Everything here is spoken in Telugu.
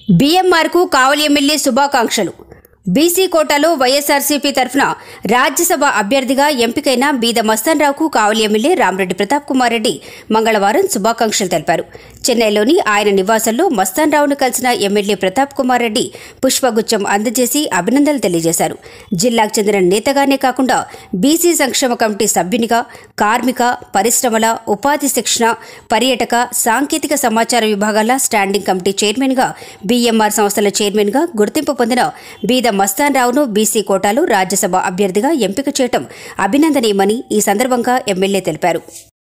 బీఎంఆర్కు కావలి ఎమ్మెల్యే శుభాకాంక్షలు బీసీ కోటాలో వైఎస్ఆర్సీపీ తరఫున రాజ్యసభ అభ్యర్థిగా ఎంపికైన బీద మస్తాన్రావుకు కావలి ఎమ్మెల్యే రామరెడ్డి ప్రతాప్ కుమార్ రెడ్డి మంగళవారం శుభాకాంక్షలు తెలిపారు చెన్నైలోని ఆయన నివాసంలో మస్తాన్రావును కలిసిన ఎమ్మెల్యే ప్రతాప్ కుమార్ రెడ్డి పుష్పగుచ్చం అందజేసి అభినందనలు తెలియజేశారు జిల్లాకు చెందిన నేతగానే కాకుండా బీసీ సంక్షేమ కమిటీ సభ్యునిగా కార్మిక పరిశ్రమల ఉపాధి శిక్షణ పర్యాటక సాంకేతిక సమాచార విభాగాల స్టాండింగ్ కమిటీ చైర్మన్గా బీఎంఆర్ సంస్థల చైర్మన్గా గుర్తింపు పొందిన బీద మస్తాన్ రావును బీసీ కోటాలో రాజ్యసభ అభ్యర్థిగా ఎంపిక చేయటం అభినందనీయమని ఈ సందర్భంగా ఎమ్మెల్యే తెలిపారు